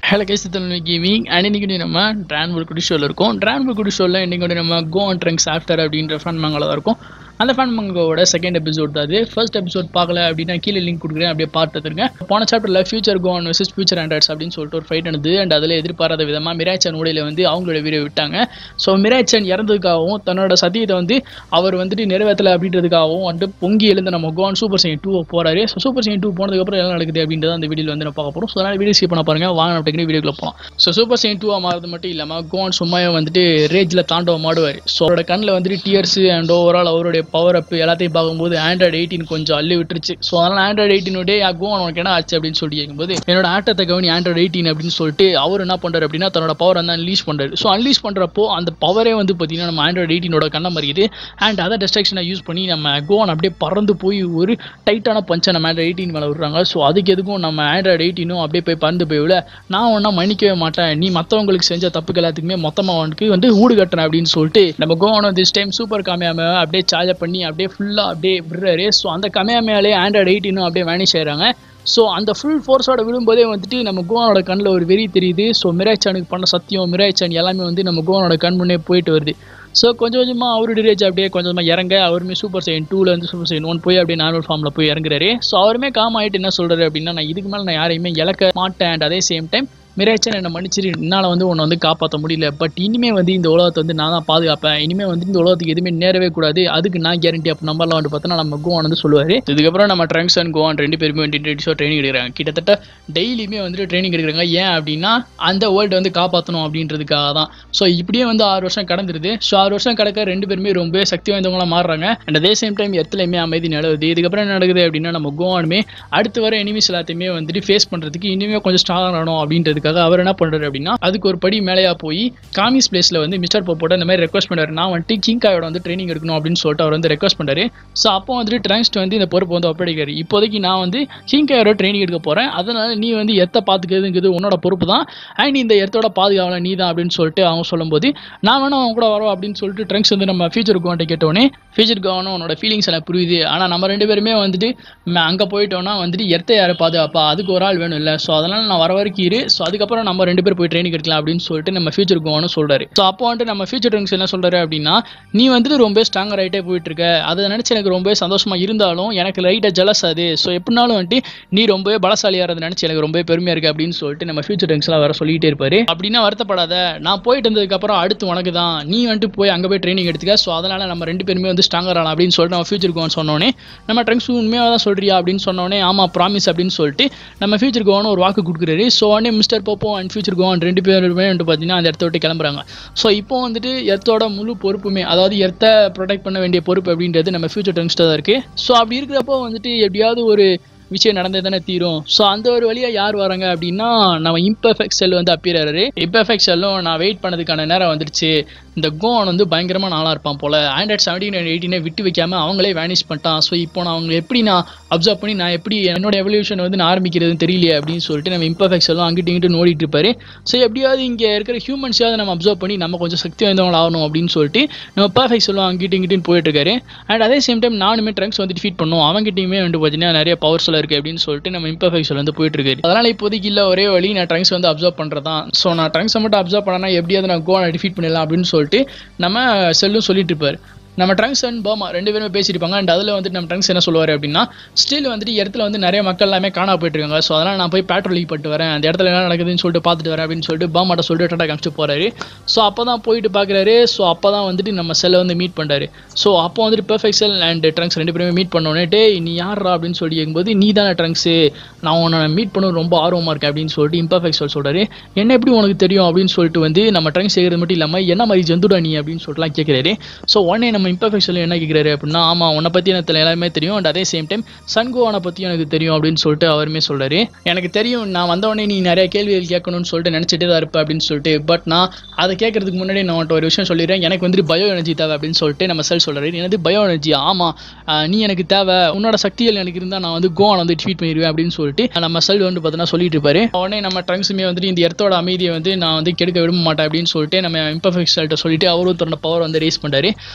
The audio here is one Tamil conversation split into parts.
hello guys Tamil gaming and இன்னைக்கு நம்ம ட்ரான்பூர் குடி ஷோவில் இருக்கோம் ட்ரான்பூர் குடி ஷோவில் இன்னைக்கு வந்து நம்ம கோ அண்ட் ட்ரங்க்ஸ் ஆஃப்டர் அப்படின்ற ஃபன் மங்கில் தான் இருக்கும் அந்த ஃபன் மங்கோட செகண்ட் எபிசோட் தான் அது ஃபர்ஸ்ட் எபிசோட் பார்க்கல அப்படின்னா கீழே லிங்க் கொடுக்குறேன் அப்படியே பார்த்துருங்க போன சாப்டரில் ஃபியூச்சர் கோ அண்ட் விசிஸ் ஃபியூச்சர் ஆண்ட்ராய்ட்ஸ் அப்படின்னு சொல்லிட்டு ஒரு ஃபைட் நடந்தது அண்ட் அதில் எதிர்பாராத விதமாக மிராச்சன் ஊடையில் வந்து அவங்களோட வீடியோ விட்டாங்க ஸோ மிராச்சன் இறந்ததுக்காகவும் தன்னோட சத்தியத்தை வந்து அவர் வந்துட்டு நிறைவேற்றலை அப்படின்றதுக்காகவும் வந்துட்டு பொங்கி எழுந்த நம்ம கோன் சூப்பர் சைன் டூ போறாரு ஸோ சூப்பர் சைன் டூ போனதுக்கப்புறம் என்ன நடக்குது அப்படின்றத அந்த வீடியோவில் வந்து நான் பார்க்க போகிறோம் ஸோ அதனால் வீடியோ ஸ்கிப் பண்ண பாருங்க வாங்க நம்ம டெக்னிக் வீடியோக்குள்ள போகலாம் ஸோ சூப்பர் சைன் டூவாக மாறது மட்டும் இல்லாமல் கோன் சும்மாவே வந்துட்டு ரேஜில் தாண்டவம் மாடுவார் ஸோ அவரோட கண்ணில் வந்துட்டு டியர்ஸ் அண்ட் ஓவரால் அவருடைய பவர் அப் எல்லாத்தையும் பார்க்கும்போது ஆண்ட்ராய்டு எயிட்டின் கொஞ்சம் அள்ளி விட்டுருச்சு ஸோ அதனால் ஆண்ட்ராய்டு எயிட்டினுடைய கோன் உனக்கு என்ன ஆச்சு அப்படின்னு சொல்லி கேட்கும்போது என்னோட ஆட்டத்தை கவனி ஆண்ட்ராய்டு எயிட்டின் அப்படின்னு சொல்லிட்டு அவர் என்ன பண்ணுறாரு அப்படின்னா தன்னோட பவர் வந்து அன்லீஸ் பண்ணுறாரு ஸோ அன்லீஸ் பண்ணுறப்போ அந்த பவரே வந்து பார்த்தீங்கன்னா நம்ம ஆண்ட்ராய்டு எயிட்டினோட கண்ணை மறியுது அண்ட் அதை டிஸ்ட்ரக்ஷனை யூஸ் பண்ணி நம்ம கோன் அப்படியே பறந்து போய் ஒரு டைட்டான பஞ்சை நம்ம ஆண்ட்ராய்டு எயிட்டின் மேலே விடுறாங்க ஸோ அதுக்கு எதுக்கும் நம்ம ஆண்ட்ராய்டு எயிட்டினும் அப்படியே போய் பறந்து போய் விட நான் ஒன்றா மன்னிக்கவே மாட்டேன் நீ மற்றவங்களுக்கு செஞ்ச தப்புக்கு எல்லாத்துக்குமே மொத்தமாக அவனுக்கு வந்து ஊடு கட்டுறேன் அப்படின்னு சொல்லிட்டு நம்ம கோவன் திஸ் டைம் சூப்பர் காமியாம அப்படியே சார்ஜ் பண்ணி அப்படியே ஃபுல்லாக அப்படியே விடுறாரு ஸோ அந்த கமையாமையாலே ஆண்ட்ராய்டு எயிட்டினும் அப்படியே வேனிஷ் ஆயிடுறாங்க ஸோ அந்த ஃபுல் ஃபோர்ஸோட விழும்போதே வந்துட்டு நம்ம கோவனோட கண்ணில் ஒரு வெறி தெரியுது ஸோ மிராய்ச்சானுக்கு பண்ண சத்தியம் மிராய்ச்சான் எல்லாமே வந்து நம்ம கோவனோட கண் முன்னே போயிட்டு வருது ஸோ கொஞ்சம் கொஞ்சமாக அவருடைய ரேஜ் அப்படியே கொஞ்சம் கொஞ்சமாக இறங்க அவருமே சூப்பர் சைன் டூவில் இருந்து சூப்பர் சைன் ஒன் போய் அப்படியே நார்மல் ஃபார்மில் போய் இறங்குறாரு ஸோ அவருமே காம் ஆகிட்டு என்ன சொல்கிறாரு அப்படின்னா நான் இதுக்கு மேலே நான் யாரையுமே இழக்க மாட்டேன் அண்ட் அதே சேம் டைம் மிராச்சன் என்னை மன்னிச்சிரு என்னால் வந்து உன்னை வந்து காப்பாற்ற முடியல பட் இனிமேல் வந்து இந்த உலகத்தை வந்து நான் தான் பாதுகாப்பேன் இனிமேல் வந்து இந்த உலகத்துக்கு எதுவுமே நேரவே கூடாது அதுக்கு நான் கேரண்டி அப்போ நம்பர்லாம் வந்து பார்த்தோன்னா நம்ம கோவான் வந்து சொல்லுவார் இதுக்கப்புறம் நம்ம ட்ரங்க்ஸ் அண்ட் கோவான் ரெண்டு பேருமே வந்து ஷோ ட்ரைனிங் எடுக்கிறாங்க கிட்டத்தட்ட டெய்லியுமே வந்துட்டு ட்ரைனிங் எடுக்கிறாங்க ஏன் அப்படின்னா அந்த வேர்ல்டு வந்து காப்பாற்றணும் அப்படின்றதுக்காக தான் ஸோ இப்படியே வந்து ஆறு வருஷம் கடந்துருது ஸோ ஆறு வருஷம் கடக்க ரெண்டு பேருமே ரொம்ப சக்தி வாய்ந்தவங்களாக மாறுறாங்க அண்ட் அதே சேம் டைம் எத்துலையுமே அமைதி நிலவுது இதுக்கப்புறம் என்ன நடக்குது அப்படின்னா நம்ம கோவானுமே அடுத்து வர எனிமிஸ் எல்லாத்தையுமே வந்துட்டு ஃபேஸ் பண்ணுறதுக்கு இனிமேல் கொஞ்சம் ஸ்ட்ராங் ஆகணும் அப்படின்றதுக்காக அவர் என்ன பண்ணுறாரு அப்படின்னா அதுக்கு ஒரு படி மேலேயா போய் காமிஸ் பிளேஸில் வந்து மிஸ்டர் போப்போட இந்த மாதிரி ரெக்வஸ்ட் பண்ணாரு நான் வந்துட்டு கிங்காயோட வந்து ட்ரைனிங் எடுக்கணும் அப்படின்னு சொல்லிட்டு அவர் வந்து ரெக்வஸ்ட் பண்ணாரு ஸோ அப்போ வந்துட்டு ட்ராங்ஸ்ட் வந்து இந்த பொறுப்பு வந்து ஒப்படைக்கிறாரு இப்போதைக்கு நான் வந்து கிங்காயோட ட்ரைனிங் எடுக்க போகிறேன் அதனால நீ வந்து எத்தை பார்த்துக்கிறதுங்கிறது உன்னோட பொறுப்பு தான் அண்ட் இந்த எர்த்தோட பாதுகாவலை நீ தான் அப்படின்னு சொல்லிட்டு அவங்க சொல்லும்போது நான் வேணும் அவங்க கூட வரோம் அப்படின்னு சொல்லிட்டு ட்ரங்க்ஸ் வந்து நம்ம ஃபியூச்சர் கவர்ன்ட்ட கேட்டோன்னே ஃபியூச்சர் கவர்னும் உன்னோட ஃபீலிங்ஸ் எல்லாம் புரியுது ஆனால் நம்ம ரெண்டு பேருமே வந்துட்டு அங்கே போயிட்டோம்னா வந்துட்டு எர்த்தை யாரை பாதுகாப்பா அதுக்கு ஒரு ஆள் வேணும் இல்லை ஸோ அதனால் நான் வர வரைக்கும் இரு ஸோ அதுக்கப்புறம் நம்ம ரெண்டு பேர் போய் ட்ரைனிங் எடுக்கலாம் அப்படின்னு சொல்லிட்டு நம்ம ஃபியூச்சர் கோவனும் சொல்கிறாரு ஸோ அப்போ வந்துட்டு நம்ம ஃபியூச்சர் ட்ரங்க்ஸ் என்ன சொல்கிறாரு அப்படின்னா நீ வந்துட்டு ரொம்ப ஸ்ட்ராங்கர் ஆகிட்டே போயிட்டு இருக்க அதை நினச்சி எனக்கு ரொம்பவே சந்தோஷமாக இருந்தாலும் எனக்கு லைட்டாக ஜலஸ் அது ஸோ எப்படினாலும் வந்துட்டு நீ ரொம்பவே பலசாலியாக இருந்த நினச்சி எனக்கு ரொம்பவே பெருமையாக இருக்குது அப்படின்னு சொல்லிட்டு நம்ம ஃபியூச்சர் ட்ரங்க்ஸ்லாம் வர சொல்லிகிட்டே இருப்பாரு அப்படின்னா வருத்தப்படாத நான் போயிட்டு வந்ததுக்கப்புறம் அடுத்து உனக்கு தான் நீ வந்துட்டு போய் அங்கே போய் ட்ரைனிங் எடுத்துக்க ஸோ அதனால் நம்ம ரெண்டு பேருமே வந்து ஸ்ட்ராங்கர் ஆகலாம் அப்படின்னு சொல்லிட்டு நம்ம ஃபியூச்சர் கோவன் சொன்னோன்னே நம்ம ட்ரங்க்ஸ் உண்மையாக தான் சொல்கிறியா அப்படின்னு சொன்னோன்னே ஆமாம் ப்ராமிஸ் அப்படின்னு சொல்லிட்டு நம்ம ஃபியூச்சர் கோவன் ஒரு வாக்கு கொடுக்குறாரு ஸோ உடனே mister Popo and future Gohan ரெண்டு பேருமே வந்துட்டு பார்த்தீங்கன்னா அந்த இடத்த விட்டு கிளம்புறாங்க ஸோ இப்போ வந்துட்டு எர்த்தோட முழு பொறுப்புமே அதாவது எர்த்தை ப்ரொடெக்ட் பண்ண வேண்டிய பொறுப்பு அப்படின்றது நம்ம ஃபியூச்சர் ட்ரங்ஸ்ட்டாக தான் இருக்குது ஸோ அப்படி இருக்கிறப்போ வந்துட்டு எப்படியாவது ஒரு விஷயம் நடந்தே தானே தீரும் ஸோ அந்த ஒரு வழியாக யார் வராங்க அப்படின்னா நம்ம இம்பர்ஃபெக்ட் செல் வந்து அப்பியறாரு இம்பர்ஃபெக்ட் செல்லும் நான் வெயிட் பண்ணதுக்கான நேரம் வந்துடுச்சு இந்த கோன் வந்து பயங்கரமாக நாளாக இருப்பான் போல் ஆண்ட்ராய்ட் செவன்டீன் அண்ட் எயிட்டீனை விட்டு வைக்காம அவங்களே வேனிஷ் பண்ணிட்டான் ஸோ இப்போ நான் அவங்க எப்படி நான் அப்சர்வ் பண்ணி நான் எப்படி என்னோட எவல்யூஷன் வந்து நான் ஆரம்பிக்கிறதுன்னு தெரியலையே அப்படின்னு சொல்லிட்டு நம்ம இம்பர்ஃபெக்ட் செல்லும் அங்கிட்டு இங்கிட்டு நோடிட்டு இருப்பாரு ஸோ எப்படியாவது இங்கே இருக்கிற ஹியூமன்ஸையாவது நம்ம அப்சர்வ் பண்ணி நம்ம கொஞ்சம் சக்தி வாய்ந்தவங்க ஆகணும் அப்படின்னு சொல்லிட்டு நம்ம பர்ஃபெக்ட் செல்லும் அங்கிட்டு இங்கிட்டு போயிட்டு இருக்காரு அண்ட் அதே சேம் டைம் நானுமே ட்ரங்க்ஸ் வந்து டிஃபீட் பண்ணும் அவங்ககிட்டயுமே வந்து பார்த்தீங்கன்னா நிறைய பவர்ஸ் எல்லாம் இருக்குது அப்படின்னு சொல்லிட்டு நம்ம இம்பர்ஃபெக்ஷன் வந்து போயிட்டு இருக்காரு அதனால் இப்போதைக்கு இல்லை ஒரே வழி நான் ட்ரங்க்ஸ் வந்து அப்சர்வ் பண்ணுறதான் ஸோ நான் ட்ரங்க்ஸை மட்டும் அப்சர்வ் பண்ணனா எப்படியாவது நான் கோனை டிஃபீட் பண்ணிடலாம் அப்படின்னு சொல்லிட்டு நம்ம செல்லும் சொல்லிட்டு இருப்பார் நம்ம ட்ரங்க்ஸ் அண்ட் பர்மா ரெண்டு பேருமே பேசியிருப்பாங்க அண்ட் அதில் வந்துட்டு நம்ம ட்ரங்க்ஸ் என்ன சொல்லுவார் அப்படின்னா ஸ்டில் வந்துட்டு இடத்துல வந்து நிறைய மக்கள் எல்லாமே காணா போயிட்டு இருக்காங்க ஸோ அதனால் நான் போய் பேட்ரோலிங் பண்ணிட்டு வரேன் அந்த இடத்துல என்ன நடக்குதுன்னு சொல்லிட்டு பார்த்துட்டு வரேன் அப்படின்னு சொல்லிட்டு பாமாட்ட சொல்லிட்டு டாட்டா காமிச்சு போகிறாரு ஸோ அப்போ தான் போயிட்டு பார்க்குறாரு ஸோ அப்போ தான் வந்துட்டு நம்ம செல்லை வந்து மீட் பண்ணுறாரு ஸோ அப்போ வந்துட்டு பெர்ஃபெக்ட் செல் அண்ட் ட்ரங்க்ஸ் ரெண்டு பேருமே மீட் பண்ணோன்னே டே நீ யாரா அப்படின்னு சொல்லி கேட்கும்போது நீ தானே ட்ரங்க்ஸு நான் உன்னை மீட் பண்ண ரொம்ப ஆர்வமாக இருக்கேன் அப்படின்னு சொல்லிட்டு இம்பர்ஃபெக்ட் செல் சொல்கிறாரு என்ன எப்படி உனக்கு தெரியும் அப்படின்னு சொல்லிட்டு வந்து நம்ம ட்ரங்க்ஸ் செய்கிறது மட்டும் இல்லாமல் என்ன மாதிரி ஜந்துடா நீ அப்படின்னு சொல்லிட்டுலாம் கேட்குறாரு ஸோ உடனே நம்ம இம்பர்ஃபெக்ட் செல் என்ன கேட்குறாரு அப்படின்னா ஆமாம் உன்னை பற்றி எனக்கு எல்லாருமே தெரியும் அண்ட் அதே சேம் டைம் சன்கோவானை பற்றியும் எனக்கு தெரியும் அப்படின்னு சொல்லிட்டு அவருமே சொல்கிறாரு எனக்கு தெரியும் நான் வந்தவொடனே நீ நிறைய கேள்விகள் கேட்கணும்னு சொல்லிட்டு நினச்சிட்டே தான் இருப்பேன் அப்படின்னு சொல்லிட்டு பட் நான் அதை கேட்கறதுக்கு முன்னாடி நான் உன்ட்ட ஒரு விஷயம் சொல்லிடுறேன் எனக்கு வந்துட்டு பயோ எனர்ஜி தேவை அப்படின்னு சொல்லிட்டு நம்ம செல் சொல்கிறாரு எனது பயோ எனர்ஜி ஆமாம் நீ எனக்கு தேவை உன்னோட சக்திகள் எனக்கு இருந்தால் நான் வந்து கோவான் வந்து ட்வீட் பண்ணிடுவேன் அப்படின்னு சொல்லிட்டு நம்ம செல் வந்து பார்த்தீங்கன்னா சொல்லிட்டு இருப்பாரு உடனே நம்ம ட்ரங்க்ஸுமே வந்துட்டு இந்த இடத்தோட அமைதியை வந்து நான் வந்து கெடுக்க விரும்ப மாட்டேன் அப்படின்னு சொல்லிட்டு நம்ம இம்பர்ஃபெக்ட் செல்கிட்ட சொல்லிட்டு அவரும் தன்னோட பவர் வந்து ரேஸ் பண்ணுறாரு ஸோ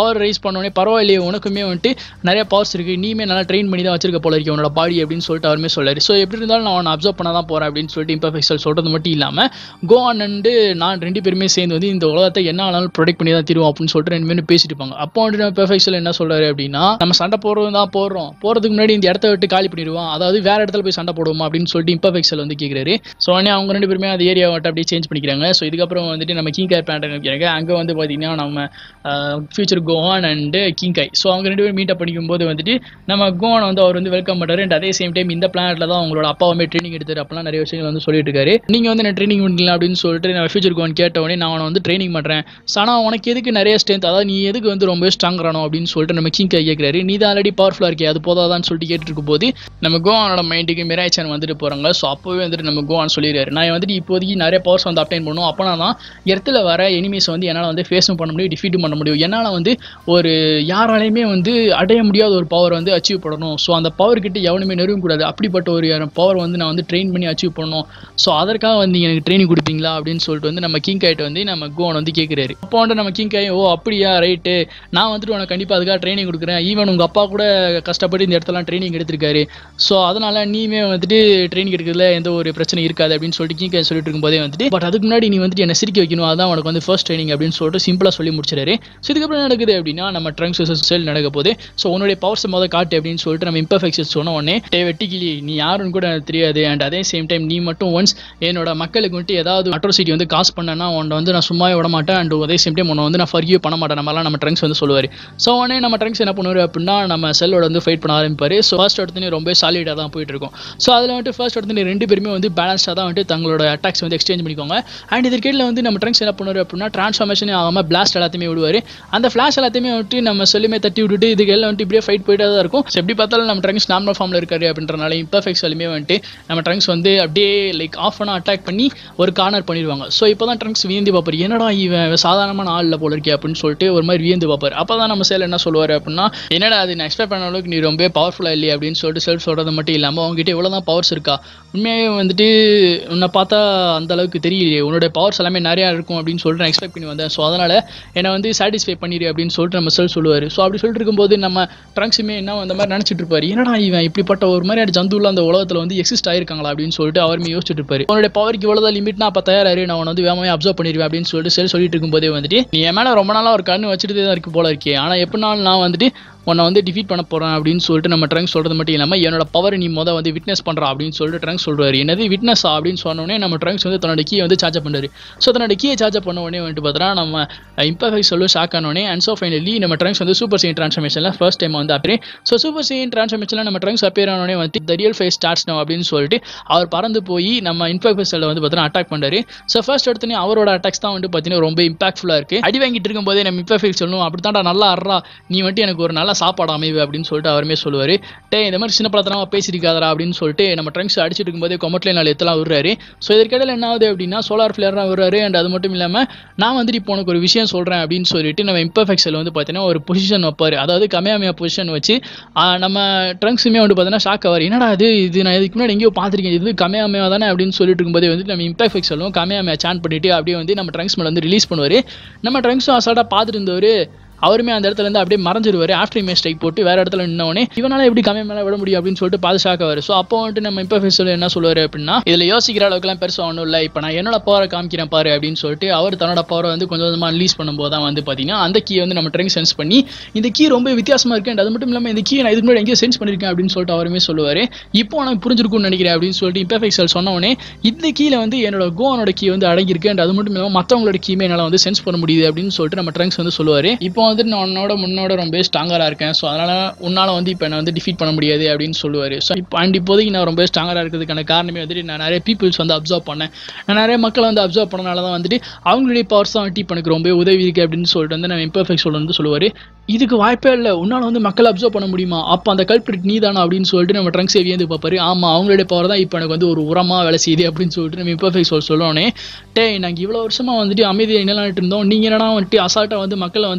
பவர் ரைஸ் பண்ணோடனே பரவாயில்லையே உனக்குமே வந்துட்டு நிறைய பவர்ஸ் இருக்குது நீமே நல்லா ட்ரெயின் பண்ணி தான் வச்சிருக்க போல இருக்கு உன்னோட பாடி அப்படின்னு சொல்லிட்டு அவருமே சொல்லாரு ஸோ எப்படி இருந்தாலும் நான் அவனை அப்சர்வ் பண்ண தான் போகிறேன் அப்படின்னு சொல்லிட்டு இம்பர்ஃபெக்சல் சொல்கிறது மட்டும் இல்லாமல் கோவான் அண்டு நான் ரெண்டு பேருமே சேர்ந்து வந்து இந்த உலகத்தை என்ன ஆனாலும் ப்ரொடெக்ட் பண்ணி தான் தருவோம் அப்படின்னு சொல்லிட்டு ரெண்டு பேரும் பேசிட்டு இருப்பாங்க அப்போ வந்துட்டு நம்ம பெர்ஃபெக்ஷன் என்ன சொல்றாரு அப்படின்னா நம்ம சண்டை போடுறது தான் போடுறோம் போகிறதுக்கு முன்னாடி இந்த இடத்த விட்டு காலி பண்ணிடுவோம் அதாவது வேற இடத்துல போய் சண்டை போடுவோமா அப்படின்னு சொல்லிட்டு இம்பர்ஃபெக்ஷன் வந்து கேட்குறாரு ஸோ உடனே அவங்க ரெண்டு பேருமே அந்த ஏரியா விட்டு அப்படியே சேஞ்ச் பண்ணிக்கிறாங்க ஸோ இதுக்கப்புறம் வந்துட்டு நம்ம கிங் காய் பேண்ட் வைக்கிறாங்க அங்கே வந்து பார்த்தீங்கன்னா நம்ம future Gohan and King Kai so அவங்க ரெண்டு பேரும் மீட் அப் பண்ணிக்கும் போது வந்துட்டு நம்ம கோவான் வந்து அவர் வந்து வெல்கம் பண்ணுறாரு அண்ட் அதே சேம் டைம் இந்த பிளானட்ல தான் அவங்களோட அப்பாவுமே ட்ரைனிங் எடுத்தாரு அப்பெல்லாம் நிறைய விஷயங்கள் வந்து சொல்லிட்டு இருக்காரு நீங்க வந்து நான் ட்ரைனிங் பண்ணலாம் அப்படின்னு சொல்லிட்டு நான் ஃபியூச்சர் கோன் கேட்ட உடனே நான் அவனை வந்து ட்ரைனிங் பண்றேன் ஆனா உனக்கு எதுக்கு நிறைய ஸ்ட்ரென்த் அதாவது நீ எதுக்கு வந்து ரொம்ப ஸ்ட்ராங்கானோ அப்படின்னு சொல்லிட்டு நம்ம கிங் கை கேட்கிறாரு நீ தான் ஆல்ரெடி பவர்ஃபுல்லா இருக்கே அது போதாதான்னு சொல்லிட்டு கேட்டு இருக்கும் போது நம்ம கோவானோட மைண்டுக்கு மிராய்ச்சான் வந்துட்டு போறாங்க ஸோ அப்போவே வந்துட்டு நம்ம கோவான் சொல்லிடுறாரு நான் வந்துட்டு இப்போதைக்கு நிறைய பவர்ஸ் வந்து அப்டைன் பண்ணும் அப்போனா தான் இடத்துல வர எனிமீஸ் வந்து என்னால் வந்து ஃபேஸும் பண்ண முடியும் டிஃபீட்டும் பண்ண முடியும் என்னால் வந்து ஒரு யாராலையுமே வந்து அடைய முடியாத ஒரு பவர் வந்து அச்சீவ் பண்ணணும் ஸோ அந்த பவர் கிட்ட எவனுமே நெருங்க கூடாது அப்படிப்பட்ட ஒரு பவர் வந்து நான் வந்து ட்ரெயின் பண்ணி அச்சீவ் பண்ணணும் ஸோ அதற்காக வந்து நீங்க எனக்கு ட்ரைனிங் கொடுப்பீங்களா அப்படின்னு சொல்லிட்டு வந்து நம்ம கிங் கைட்ட வந்து நம்ம கோவன் வந்து கேட்குறாரு அப்போ வந்து நம்ம கிங் கை ஓ அப்படியா ரைட்டு நான் வந்துட்டு உனக்கு கண்டிப்பாக அதுக்காக ட்ரைனிங் கொடுக்குறேன் ஈவன் உங்கள் அப்பா கூட கஷ்டப்பட்டு இந்த இடத்துலாம் ட்ரைனிங் எடுத்திருக்காரு ஸோ அதனால நீமே வந்துட்டு ட்ரைனிங் எடுக்கிறதுல எந்த ஒரு பிரச்சனை இருக்காது அப்படின்னு சொல்லிட்டு கிங் கை சொல்லிட்டு இருக்கும்போதே வந்துட்டு பட் அதுக்கு முன்னாடி நீ வந்துட்டு என்ன சிரிக்க வைக்கணும் அதான் உனக்கு வந்து ஃபர்ஸ்ட் ட்ரைனிங் அப்படின்னு சொல்லிட்டு சிம்பிளாக சொல்லி முடிச்சிடாரு ஸோ இதுக்கப்புறம் என்ன நடக்குது அப்படின்னா நம்ம ட்ரங்க்ஸ் செல் நடக்க போது ஸோ உன்னுடைய பவர்ஸ் மொதல் காட்டு அப்படின்னு சொல்லிட்டு நம்ம இம்பர்ஃபெக்ஷன் சொன்ன உடனே டே வெட்டிக்கிளி நீ யாருன்னு கூட எனக்கு தெரியாது அண்ட் அதே சேம் டைம் நீ மட்டும் ஒன்ஸ் என்னோட மக்களுக்கு வந்துட்டு ஏதாவது அட்ரோசிட்டி வந்து காசு பண்ணனா உன்னை வந்து நான் சும்மாவே விட மாட்டேன் அண்ட் அதே சேம் டைம் உன்னை வந்து நான் ஃபர்கியூ பண்ண மாட்டேன் நம்மலாம் நம்ம ட்ரங்க்ஸ் வந்து சொல்லுவார் ஸோ உடனே நம்ம ட்ரங்க்ஸ் என்ன பண்ணுவார் அப்படின்னா நம்ம செல்லோட வந்து ஃபைட் பண்ண ஆரம்பிப்பார் ஸோ ஃபர்ஸ்ட் எடுத்துனே ரொம்ப சாலிடாக தான் போயிட்டு இருக்கும் ஸோ அதில் வந்துட்டு ஃபர்ஸ்ட் எடுத்துனே ரெண்டு பேருமே வந்து பேலன்ஸாக தான் வந்துட்டு தங்களோட அட்டாக்ஸ் வந்து எக்ஸ்சேஞ்ச் பண்ணிக்கோங்க அண்ட் இதற்கிடையில் வந்து நம்ம ட்ரங்க்ஸ் என்ன பண்ணுவார் அப்படின்னா ட்ரான்ஸ்ஃபார்மேஷனே ஆகாமல் பிளாஸ்ட் எல்லாத்தையுமே விடுவார் அந்த ஃப்ளாஷ் எல்லாத்தையுமே வந்துட்டு நம்ம சொல்லுமே தட்டி விட்டுட்டு இதுக்கு எல்லாம் வந்துட்டு இப்படியே ஃபைட் போயிட்டே தான் இருக்கும் ஸோ எப்படி பார்த்தாலும் நம்ம ட்ரங்க்ஸ் நார்மல் ஃபார்மில் இருக்காரு அப்படின்றனால இம்பர்ஃபெக்ட் சொல்லுமே வந்துட்டு நம்ம ட்ரங்க்ஸ் வந்து அப்படியே லைக் ஆஃப் பண்ண அட்டாக் பண்ணி ஒரு கார்னர் பண்ணிடுவாங்க ஸோ இப்போ தான் ட்ரங்க்ஸ் வியந்து பார்ப்பார் என்னடா இவன் சாதாரணமான ஆள் போல இருக்கே அப்படின்னு சொல்லிட்டு ஒரு மாதிரி வியந்து பார்ப்பார் அப்போ தான் நம்ம சேல் என்ன சொல்லுவார் அப்படின்னா என்னடா அது நான் எக்ஸ்பெக்ட் பண்ண அளவுக்கு நீ ரொம்ப பவர்ஃபுல்லாக இல்லையே அப்படின்னு சொல்லிட்டு செல்ஃப் சொல்கிறது மட்டும் இல்லாமல் அவங்ககிட்ட இவ்வளோ தான் பவர்ஸ் இருக்கா உண்மையாகவே வந்துட்டு உன்னை பார்த்தா அந்த அளவுக்கு தெரியலையே உன்னோட பவர்ஸ் எல்லாமே நிறையா இருக்கும் அப்படின்னு சொல்லிட்டு நான் எக்ஸ்பெக்ட் பண்ணி வந்தேன் ஸோ அதனால் என்னை வந்து சாட்டிஸ்ஃபை பண்ணிடு அப்படின்னு சொல்லிட்டு நம்ம செல் சொல்லுவார் ஸோ அப்படி சொல்லிட்டு இருக்கும்போது நம்ம ட்ரங்க்ஸுமே என்ன அந்த மாதிரி நினச்சிட்டு இருப்பாரு என்னடா இவன் இப்படிப்பட்ட ஒரு மாதிரியான ஜந்துவில் அந்த உலகத்தில் வந்து எக்ஸிஸ்ட் ஆயிருக்காங்களா அப்படின்னு சொல்லிட்டு அவருமே யோசிச்சுட்டு இருப்பாரு உன்னோட பவருக்கு இவ்வளோ லிமிட்னா அப்போ தயாராரு நான் உன்னை வந்து வேகமாக அப்சர்வ் பண்ணிடுவேன் அப்படின்னு சொல்லிட்டு செல் சொல்லிட்டு இருக்கும்போதே வந்துட்டு நீ என் மேலே ரொம்ப நாளாக ஒரு கண்ணு வச்சுட்டு தான் இருக்கு போல இருக்கே ஆனால் எப்படினாலும் நான் வந்துட்டு உன்னை வந்து டிஃபீட் பண்ண போகிறேன் அப்படின்னு சொல்லிட்டு நம்ம ட்ரங்க் சொல்கிறது மட்டும் இல்லாமல் என்னோட பவர் நீ மொதல் வந்து விட்னஸ் பண்ணுறா அப்படின்னு சொல்லிட்டு ட்ரங்க் சொல்கிறாரு என்னது விட்னஸா அப்படின்னு சொன்னோடனே நம்ம ட்ரங்க்ஸ் வந்து தன்னோட கீயை வந்து சார்ஜ் பண்ணுறாரு ஸோ தன்னோட கீயை சார்ஜ் பண்ண உடனே வந்துட்டு பார்த்தோன்னா நம்ம இம்பர்ஃபெக்ட் சொல்லி ஷாக் ஆனோடனே அண்ட் ஸோ ஃபைனலி நம்ம ட்ரங்க்ஸ் வந்து சூப்பர் சீன் ட்ரான்ஸ்ஃபர்மேஷனில் ஃபர்ஸ்ட் டைம் வந்து அப்பே ஸோ சூப்பர் சீன் ட்ரான்ஸ்ஃபர்மேஷனில் நம்ம ட்ரங்க்ஸ் அப்பியர் ஆனோடனே வந்து the real face starts no அப்படின்னு சொல்லிட்டு அவர் பறந்து போய் நம்ம இன்ஃபெக்ஷனில் வந்து பார்த்தீங்கன்னா அட்டாக் பண்ணுறாரு ஸோ ஃபர்ஸ்ட் எடுத்தோடனே அவரோட அட்டாக்ஸ் தான் வந்து பார்த்தீங்கன்னா ரொம்ப இம்பாக்ட்ஃபுல்லாக இருக்குது அடி வாங்கிட்டு இருக்கும்போதே நம்ம இம்பர்ஃபெக்ட் சொல்லணும் அப்படி தான்டா நல்லா அறா நீ வந்துட்டு எனக்கு ஒரு நல்ல சாப்பாடு அமைவு அப்படின்னு சொல்லிட்டு அவருமே சொல்லுவார் டே இந்த மாதிரி சின்ன பழத்தனமா பேசியிருக்காதரா அப்படின்னு சொல்லிட்டு நம்ம ட்ரங்க்ஸ் அடிச்சிட்டு இருக்கும்போதே கொமட்லே நாள் எத்தலாம் விடுறாரு ஸோ இதற்கிடையில் என்ன ஆகுது அப்படின்னா சோலார் ஃபிளேராக விடுறாரு அண்ட் அது மட்டும் இல்லாமல் நான் வந்துட்டு இப்போ உனக்கு ஒரு விஷயம் சொல்கிறேன் அப்படின்னு சொல்லிட்டு நம்ம இம்பர்ஃபெக்ஷனில் வந்து பார்த்தீங்கன்னா ஒரு பொசிஷன் வைப்பார் அதாவது கமையாமையா பொசிஷன் வச்சு ஆஹ் நம்ம ட்ரங்க்ஸுமே வந்து பார்த்தீங்கன்னா ஷாக் ஆவார் என்னடா இது இது நான் இதுக்கு முன்னாடி எங்கேயோ பார்த்துருக்கேன் இது கமையாமையா தானே அப்படின்னு சொல்லிட்டு இருக்கும்போதே வந்து நம்ம இம்பர்ஃபெக்ஷனும் கமையாமையா சான் பண்ணிட்டு அப்படியே வந்து நம்ம ட்ரங்க்ஸ் மேலே வந்து ரிலீஸ் பண்ணுவார் நம்ம ட்ரங்க்ஸும் அசால்ட்டாக பார்த்துட்டு இருந்தவர் அவருமே அந்த இடத்துல இருந்து அப்படியே மறைஞ்சிருவாரு ஆஃப்டர் இமேஜ் ஸ்ட்ரைக் போட்டு வேற இடத்துல நின்னவனே இவனால எப்படி கம்மி மேலே விட முடியும் அப்படின்னு சொல்லிட்டு பார்த்து ஷாக் ஆவார் ஸோ அப்போ வந்துட்டு நம்ம இப்போ சொல்லி என்ன சொல்லுவார் அப்படின்னா இதில் யோசிக்கிற அளவுக்குலாம் பெருசாக ஒன்றும் இல்லை இப்போ நான் என்னோட பவரை காமிக்கிறேன் பாரு அப்படின்னு சொல்லிட்டு அவர் தன்னோட பவரை வந்து கொஞ்சம் கொஞ்சமாக ரிலீஸ் பண்ணும்போது தான் வந்து பார்த்தீங்கன்னா அந்த கீ வந்து நம்ம ட்ரெயின் சென்ஸ் பண்ணி இந்த கீ ரொம்ப வித்தியாசமாக இருக்கு and அது மட்டும் இல்லாமல் இந்த கீ நான் இதுக்கு முன்னாடி எங்கேயோ சென்ஸ் பண்ணியிருக்கேன் அப்படின்னு சொல்லிட்டு அவருமே சொல்லுவார் இப்போ எனக்கு புரிஞ்சிருக்கும்னு நினைக்கிறேன் அப்படின்னு சொல்லிட்டு இம்பர்ஃபெக்ட் செல் சொன்னவொடனே இந்த கீழே வந்து என்னோட கோவனோட கீ வந்து அடங்கியிருக்கு and அது மட்டும் இல்லாமல் மற்றவங்களோட கீமே என்னால் வந்து சென்ஸ் பண்ண முடியுது அப்படின்னு சொல்லிட்டு நம்ம ட்ரங்க்ஸ் வந்து சொல்லுவார் இப்போ வந்து நான் உன்னோட முன்னோட ரொம்ப ஸ்ட்ராங்கராக இருக்கேன் ஸோ அதனால் உன்னால் வந்து இப்போ என்னை வந்து டிஃபீட் பண்ண முடியாது அப்படின்னு சொல்லுவார் ஸோ இப்போ அண்ட் இப்போதைக்கு நான் ரொம்ப ஸ்ட்ராங்கராக இருக்கிறதுக்கான காரணமே வந்துட்டு நான் நிறைய பீப்புள்ஸ் வந்து அப்சர்வ் பண்ணேன் நான் நிறைய மக்களை வந்து அப்சர்வ் பண்ணனால தான் வந்துட்டு அவங்களுடைய பவர்ஸ் தான் வந்துட்டு இப்போ எனக்கு ரொம்ப உதவி இருக்குது அப்படின்னு சொல்லிட்டு வந்து நம்ம இம்பர்ஃபெக்ட் சொல்ல வந்து சொல்லுவார் இதுக்கு வாய்ப்பே இல்லை உன்னால் வந்து மக்களை அப்சர்வ் பண்ண முடியுமா அப்போ அந்த கல்பிரிட் நீ தானா அப்படின்னு சொல்லிட்டு நம்ம ட்ரங்க்ஸ் வியந்து பார்ப்பாரு ஆமாம் அவங்களுடைய பவர் தான் இப்போ எனக்கு வந்து ஒரு உரமாக வேலை செய்யுது அப்படின்னு சொல்லிட்டு நம்ம இம்பர்ஃபெக்ட் சொல் சொல்லோனே டே நாங்கள் இவ்வளோ வருஷமாக வந்துட்டு அமைதியை நிலைநாட்டு இருந்தோம் நீங்கள் என்னடா வந்துட்டு அசால்ட்டாக வந்து மக்களை வந்து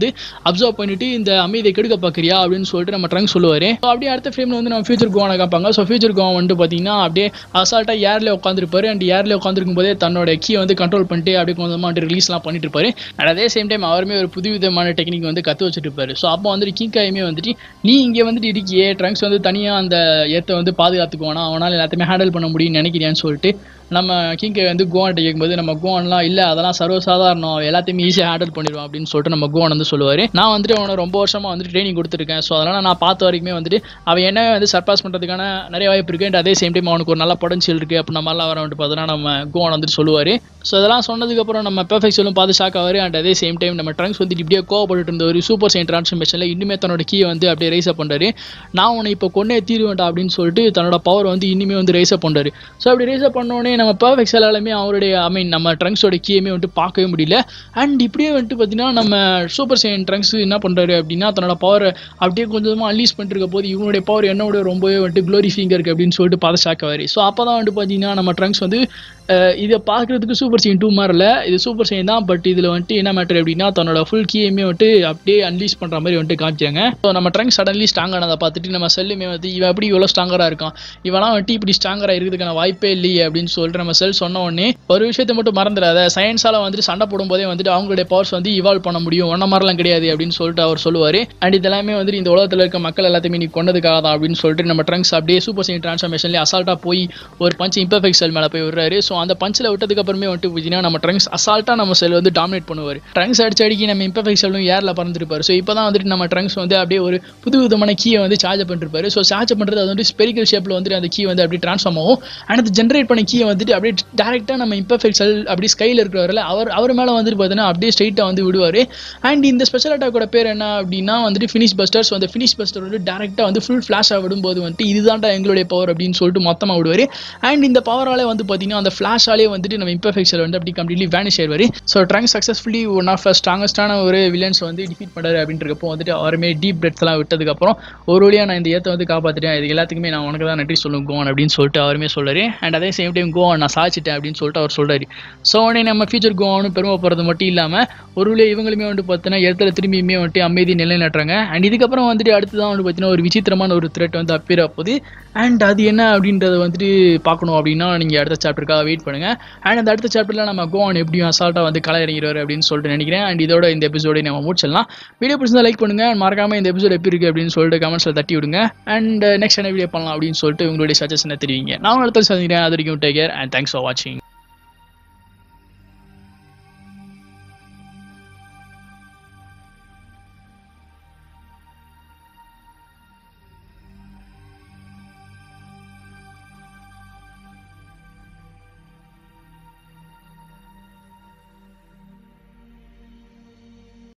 அப்சர்வ் பண்ணிட்டு இந்த அமைதியை கெடுக்க பார்க்குறியா அப்படின்னு சொல்லிட்டு நம்ம ட்ரங்க் சொல்லுவார் அப்படியே அடுத்த ஃப்ரேமில் வந்து நம்ம ஃபியூச்சர் கோவானை காப்பாங்க ஸோ ஃபியூச்சர் கோவா வந்து பார்த்தீங்கன்னா அப்படியே அசால்ட்டாக ஏர்லேயே உட்காந்துருப்பாரு அண்ட் ஏர்லேயே உட்காந்துருக்கும் போதே தன்னோட கீ வந்து கண்ட்ரோல் பண்ணிட்டு அப்படியே கொஞ்சமாக வந்து ரிலீஸ்லாம் பண்ணிட்டு இருப்பாரு அண்ட் அதே சேம் டைம் அவருமே ஒரு புது விதமான டெக்னிக் வந்து கற்று வச்சுட்டு இருப்பாரு ஸோ அப்போ வந்துட்டு கிங்காயுமே வந்துட்டு நீ இங்கே வந்துட்டு இருக்கியே ட்ரங்க்ஸ் வந்து தனியாக அந்த ஏத்தை வந்து பாதுகாத்துக்குவானா அவனால் எல்லாத்தையுமே ஹேண்டில் பண்ண முடியும்னு நினைக்கிறியான்னு சொல்லிட்டு நம்ம கிங்கை வந்து கோவான்ட்ட கேட்கும்போது நம்ம கோவான்லாம் இல்லை அதெல்லாம் சர்வசாதாரணம் எல்லாத்தையுமே ஈஸியாக ஹேண்டில் பண்ணிடுவோம் அப்படின்னு சொல்லிட்டு நம்ம கோவான் வந்து சொல்லுவார் நான் வந்துட்டு அவனை ரொம்ப வருஷமாக வந்துட்டு ட்ரைனிங் கொடுத்துருக்கேன் ஸோ அதனால் நான் பார்த்த வரைக்குமே வந்துட்டு அவன் என்ன வந்து சர்பாஸ் பண்ணுறதுக்கான நிறைய வாய்ப்பு இருக்குது அண்ட் அதே சேம் டைம் அவனுக்கு ஒரு நல்ல பொடன்ஷியல் இருக்குது அப்படின்ற மாதிரிலாம் வர வந்துட்டு பார்த்தோன்னா நம்ம கோவான் வந்துட்டு சொல்லுவார் ஸோ இதெல்லாம் சொன்னதுக்கப்புறம் நம்ம பெர்ஃபெக்ட் சொல்லும் பார்த்து ஷாக் ஆவார் அண்ட் அதே சேம் டைம் நம்ம ட்ரங்க்ஸ் வந்துட்டு இப்படியே கோவப்பட்டு இருந்த ஒரு சூப்பர் சைன் ட்ரான்ஸ்ஃபர்மேஷனில் இன்னுமே தன்னோட கீயை வந்து அப்படியே ரைஸ் அப் பண்ணுறாரு நான் உன்னை இப்போ கொன்னே தீருவேன்டா அப்படின்னு சொல்லிட்டு தன்னோட பவர் வந்து இனிமே வந்து ரைஸ் அப் பண்ணுறாரு ஸோ அப்படி ரைஸ் அப் பண்ணோடனே நம்ம பெர்ஃபெக்ட் எல்லாருமே அவருடைய ஐ மீன் நம்ம ட்ரங்க்ஸோட கீயுமே வந்துட்டு பார்க்கவே முடியல அண்ட் இப்படியே வந்துட்டு பார்த்தீங்கன்னா நம்ம சூப்பர் சைன் ட்ரங்க்ஸ் என்ன பண்ணுறாரு அப்படின்னா தன்னோட பவர் அப்படியே கொஞ்சமாக அன்லீஸ் பண்ணிட்டு இருக்க போது இவனுடைய பவர் என்னோட ரொம்பவே வந்துட்டு க்ளோரிஃபிங் இருக்குது அப்படின்னு சொல்லிட்டு பார்த்து ஷாக் ஆவார் ஸோ அப்போ தான் வந்துட்டு பார்த்தீங்கன்னா நம்ம ட்ரங்க்ஸ் வந்து அஹ், இதை பார்க்குறதுக்கு சூப்பர் சைன் டூ மாதிரில இது சூப்பர் சைன் தான் பட் இதில் வந்துட்டு என்ன மேட்டர் அப்படின்னா தன்னோட ஃபுல் கீயுமே வந்துட்டு அப்படியே அன்லீஸ் பண்ணுற மாதிரி வந்துட்டு காமிச்சாங்க ஸோ நம்ம ட்ரங்க் சடன்லி ஸ்ட்ராங் ஆனதை பார்த்துட்டு நம்ம செல்லுமே வந்து இவன் எப்படி இவ்வளோ ஸ்ட்ராங்கராக இருக்கான் இவெல்லாம் வந்துட்டு இப்படி ஸ்ட்ராங்கராக இருக்கிறதுக்கான வாய்ப்பே இல்லையே அப்படின்னு சொல்லிட்டு நம்ம செல் சொன்ன உடனே ஒரு விஷயத்தை மட்டும் மறந்துடாத சயின்ஸால் வந்துட்டு சண்டை போடும்போதே வந்துட்டு அவங்களுடைய பவர்ஸ் வந்து இவால்வ் பண்ண முடியும் ஒன்ன மாதிரிலாம் கிடையாது அப்படின்னு சொல்லிட்டு அவர் சொல்லுவார் அண்ட் இதெல்லாமே வந்துட்டு இந்த உலகத்தில் இருக்க மக்கள் எல்லாத்தையுமே நீ கொண்டதுக்காக தான் அப்படின்னு சொல்லிட்டு நம்ம ட்ரங்க்ஸ் அப்படியே சூப்பர் சைன் ட்ரான்ஸ்ஃபர்மேஷன்லேயே அசால்ட்டாக போய் ஒரு பஞ்ச் இம்பர்ஃபெக்ட் செல் மேலே போய் விடுறாரு ஸோ அந்த பஞ்சில் விட்டதுக்கு அப்புறமே வந்துட்டு பார்த்தீங்கன்னா நம்ம ட்ரங்க்ஸ் அசால்ட்டாக நம்ம செல் வந்து டாமினேட் பண்ணுவார் ட்ரங்க்ஸ் அடிச்சு அடிக்கி நம்ம இம்பர்ஃபெக்ட் செல்லும் ஏரில் பறந்துருப்பாரு ஸோ இப்போ தான் வந்துட்டு நம்ம ட்ரங்க்ஸ் வந்து அப்படியே ஒரு புது விதமான கீயை வந்து சார்ஜ் பண்ணிருப்பாரு ஸோ சார்ஜ் பண்ணுறது அது வந்து ஸ்பெரிக்கல் ஷேப்பில் வந்துட்டு அந்த கீ வந்து அப்படியே ட்ரான்ஸ்ஃபார்ம் ஆகும் அண்ட் அது ஜென்ரேட் பண்ண கீயை வந்துட்டு அப்படியே டேரெக்டாக நம்ம இம்பர்ஃபெக்ட் செல் அப்படி ஸ்கையில் இருக்கிறவரில் அவர் அவர் மேலே வந்துட்டு பார்த்தீங்கன்னா அப்படியே ஸ்ட்ரைட்டாக வந்து விடுவார் அண்ட் இந்த ஸ்பெஷல் அட்டாக்கோட பேர் என்ன அப்படின்னா வந்துட்டு ஃபினிஷ் பஸ்டர்ஸ் அந்த ஃபினிஷ் பஸ்டர் வந்து டேரெக்டாக வந்து ஃபுல் ஃப்ளாஷாக விடும்போது வந்துட்டு இதுதான்டா எங்களுடைய பவர் அப்படின்னு சொல்லிட்டு மொத்தமாக விடுவார் அண்ட் இந்த பவராலே வந்து பார்த்தீங்கன்னா அந்த ஃப்ளாஷாலே வந்துட்டு நம்ம இம்பர்ஃபெக்ஷன் வந்து அப்படி கம்ப்ளீட்லி வேனிஷ் ஆயிடுவார் so Trunk successfully one of ஸ்ட்ராங்கஸ்டான ஒரு வில்லன்ஸ் வந்து டிஃபீட் பண்ணாரு அப்படின்றப்போ வந்துட்டு அவருமே டீப் பிரெத்லாம் விட்டதுக்கப்புறம் ஒரு வழியாக நான் இந்த ஏத்தை வந்து காப்பாற்றிட்டேன் இது எல்லாத்துக்குமே நான் உனக்கு தான் நன்றி சொல்லும் கோவன் அப்படின்னு சொல்லிட்டு அவருமே சொல்றாரு அண்ட் அதே சேம் டைம் கோவன் நான் சாதிச்சிட்டேன் அப்படின்னு சொல்லிட்டு அவர் சொல்றாரு ஸோ உடனே நம்ம ஃபியூச்சர் கோவனும் பெருமைப்படுறது மட்டும் இல்லாமல் ஒரு வழியாக இவங்களுமே வந்து பார்த்தீங்கன்னா இடத்துல திரும்பியுமே வந்துட்டு அமைதி நிலைநாட்டுறாங்க அண்ட் இதுக்கப்புறம் வந்துட்டு அடுத்து தான் வந்து பார்த்தீங்கன்னா ஒரு விசித்திரமான ஒரு த்ரெட் வந்து அப்பியர் போகுது அண்ட் அது என்ன அப்படின்றத வந்துட்டு பார்க்கணும் அப்படின்னா நீங்கள் அடுத்த சாப்டருக்காக வெயிட் பண்ணுங்க அண்ட் அந்த அடுத்த சாப்டரில் நம்ம கோவன் எப்படியும் அசால்ட்டாக வந்து களை இறங்கிறாரு அப்படின்னு சொல்லிட்டு நினைக்கிறேன் அண்ட் இதோட இந்த எபிசோடை நம்ம முடிச்சிடலாம் வீடியோ பிடிச்சிருந்தா லைக் பண்ணுங்க and மறக்காம இந்த எபிசோட் எப்படி இருக்கு அப்படின்னு சொல்லிட்டு கமெண்ட்ஸில் தட்டி விடுங்க அண்ட் நெக்ஸ்ட் என்ன வீடியோ பண்ணலாம் அப்படின்னு சொல்லிட்டு உங்களுடைய சஜஷனை தெரிவிங்க நான் அடுத்த சந்திக்கிறேன் அது வரைக்கும் take care and thanks for வாட்சிங்